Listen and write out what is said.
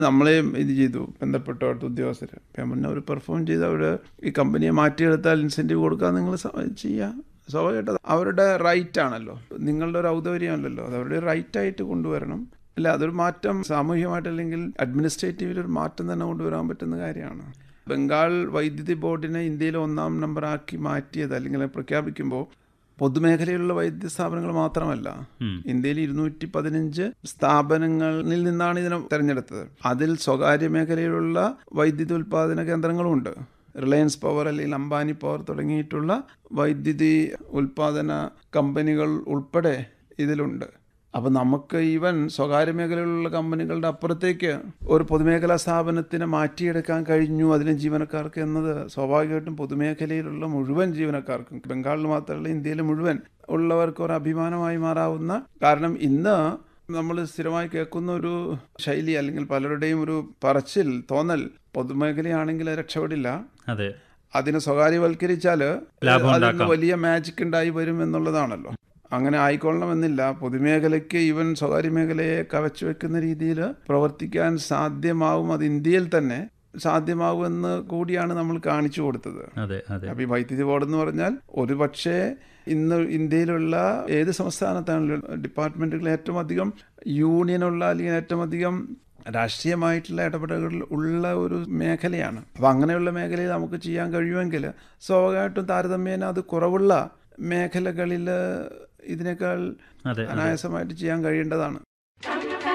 നമ്മളെയും ഇത് ചെയ്തു ബന്ധപ്പെട്ട അവിടുത്തെ ഉദ്യോഗസ്ഥർ അപ്പം മുന്നേ അവർ പെർഫോം ചെയ്ത് അവർ ഈ കമ്പനിയെ മാറ്റിയെടുത്താൽ ഇൻസെൻറ്റീവ് കൊടുക്കാൻ നിങ്ങൾ ചെയ്യുക സ്വാഭാവികമായിട്ട് അത് അവരുടെ റൈറ്റ് ആണല്ലോ നിങ്ങളുടെ ഒരു ഔദാര്യമല്ലല്ലോ അത് അവരുടെ റൈറ്റ് ആയിട്ട് കൊണ്ടുവരണം അല്ല അതൊരു മാറ്റം സാമൂഹികമായിട്ട് അല്ലെങ്കിൽ അഡ്മിനിസ്ട്രേറ്റീവിൽ ഒരു മാറ്റം തന്നെ കൊണ്ടുവരാൻ പറ്റുന്ന കാര്യമാണ് ബംഗാൾ വൈദ്യുതി ബോർഡിനെ ഇന്ത്യയിൽ ഒന്നാം നമ്പറാക്കി മാറ്റിയത് അല്ലെങ്കിൽ പ്രഖ്യാപിക്കുമ്പോൾ പൊതുമേഖലയിലുള്ള വൈദ്യുതി സ്ഥാപനങ്ങൾ മാത്രമല്ല ഇന്ത്യയിൽ ഇരുന്നൂറ്റി പതിനഞ്ച് സ്ഥാപനങ്ങളിൽ നിന്നാണ് ഇതിനെ തെരഞ്ഞെടുത്തത് അതിൽ സ്വകാര്യ മേഖലയിലുള്ള വൈദ്യുതി ഉൽപ്പാദന കേന്ദ്രങ്ങളുമുണ്ട് റിലയൻസ് പവർ അല്ലെങ്കിൽ അംബാനി പവർ തുടങ്ങിയിട്ടുള്ള വൈദ്യുതി ഉൽപ്പാദന കമ്പനികൾ ഉൾപ്പെടെ ഇതിലുണ്ട് അപ്പം നമുക്ക് ഈവൻ സ്വകാര്യ മേഖലയിലുള്ള കമ്പനികളുടെ അപ്പുറത്തേക്ക് ഒരു പൊതുമേഖലാ സ്ഥാപനത്തിനെ മാറ്റിയെടുക്കാൻ കഴിഞ്ഞു അതിന് ജീവനക്കാർക്ക് എന്നത് സ്വാഭാവികമായിട്ടും പൊതുമേഖലയിലുള്ള മുഴുവൻ ജീവനക്കാർക്കും ബംഗാളിൽ മാത്രമല്ല ഇന്ത്യയിൽ മുഴുവൻ ഉള്ളവർക്ക് ഒരു അഭിമാനമായി മാറാവുന്ന കാരണം ഇന്ന് നമ്മൾ സ്ഥിരമായി കേൾക്കുന്ന ഒരു ശൈലി അല്ലെങ്കിൽ പലരുടെയും ഒരു പറച്ചിൽ തോന്നൽ പൊതുമേഖലയാണെങ്കിൽ അത് രക്ഷപ്പെടില്ല അതെ അതിനെ സ്വകാര്യവൽക്കരിച്ചാൽ അതിന് വലിയ മാജിക് ഉണ്ടായി വരും എന്നുള്ളതാണല്ലോ അങ്ങനെ ആയിക്കൊള്ളണമെന്നില്ല പൊതുമേഖലയ്ക്ക് ഈവൻ സ്വകാര്യ മേഖലയെ കവച്ചു വെക്കുന്ന രീതിയിൽ പ്രവർത്തിക്കാൻ സാധ്യമാവും അത് ഇന്ത്യയിൽ തന്നെ സാധ്യമാവുമെന്ന് കൂടിയാണ് നമ്മൾ കാണിച്ചു കൊടുത്തത് അതെ അതെ അപ്പോൾ ഈ വൈദ്യുതി ബോർഡ് എന്ന് പറഞ്ഞാൽ ഒരു പക്ഷേ ഇന്ന് ഇന്ത്യയിലുള്ള ഏത് സംസ്ഥാനത്താണെങ്കിലും ഡിപ്പാർട്ട്മെൻറ്റുകൾ ഏറ്റവും അധികം യൂണിയനുള്ള അല്ലെങ്കിൽ ഏറ്റവും അധികം രാഷ്ട്രീയമായിട്ടുള്ള ഇടപെടലുകൾ ഉള്ള ഒരു മേഖലയാണ് അപ്പോൾ അങ്ങനെയുള്ള മേഖലയിൽ നമുക്ക് ചെയ്യാൻ കഴിയുമെങ്കിൽ സ്വാഭാവികമായിട്ടും താരതമ്യേന അത് കുറവുള്ള മേഖലകളിൽ ഇതിനേക്കാൾ അതെ അനായാസമായിട്ട് ചെയ്യാൻ കഴിയേണ്ടതാണ്